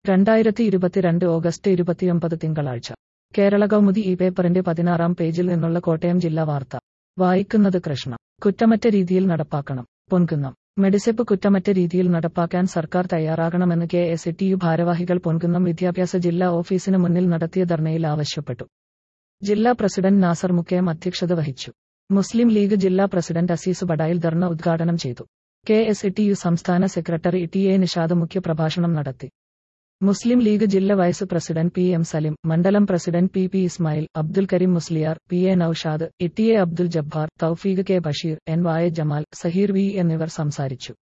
രണ്ടായിരത്തി ഇരുപത്തിരണ്ട് ഓഗസ്റ്റ് ഇരുപത്തിയൊമ്പത് തിങ്കളാഴ്ച കേരള കൗമുദി ഈ പേപ്പറിന്റെ പതിനാറാം പേജിൽ നിന്നുള്ള കോട്ടയം ജില്ലാ വാർത്ത വായിക്കുന്നത് കൃഷ്ണ കുറ്റമറ്റ രീതിയിൽ നടപ്പാക്കണം പൊൻകുന്നം മെഡിസെപ്പ് കുറ്റമറ്റ രീതിയിൽ നടപ്പാക്കാൻ സർക്കാർ തയ്യാറാകണമെന്ന് കെ എസ് ടി യു ഭാരവാഹികൾ പൊൻകുന്നം വിദ്യാഭ്യാസ ജില്ലാ ഓഫീസിന് മുന്നിൽ നടത്തിയ ധർണയിൽ ആവശ്യപ്പെട്ടു ജില്ലാ പ്രസിഡന്റ് നാസർ മുക്കയം അധ്യക്ഷത വഹിച്ചു മുസ്ലിം ലീഗ് ജില്ലാ പ്രസിഡന്റ് അസീസ് ബഡായിൽ ധർണ ഉദ്ഘാടനം ചെയ്തു കെ എസ് ടി യു സംസ്ഥാന സെക്രട്ടറി ടി എ നിഷാദ് മുഖ്യപ്രഭാഷണം നടത്തി മുസ്ലിം ലീഗ് ജില്ലാ vice president P M Salim മണ്ഡലം president P P Ismail Abdul Kareem Musliyar P A Naushad E T A Abdul Jabbar Thoufeeq K Basheer N Y Jamal Saheer V എന്നിവർ സംസാരിച്ചു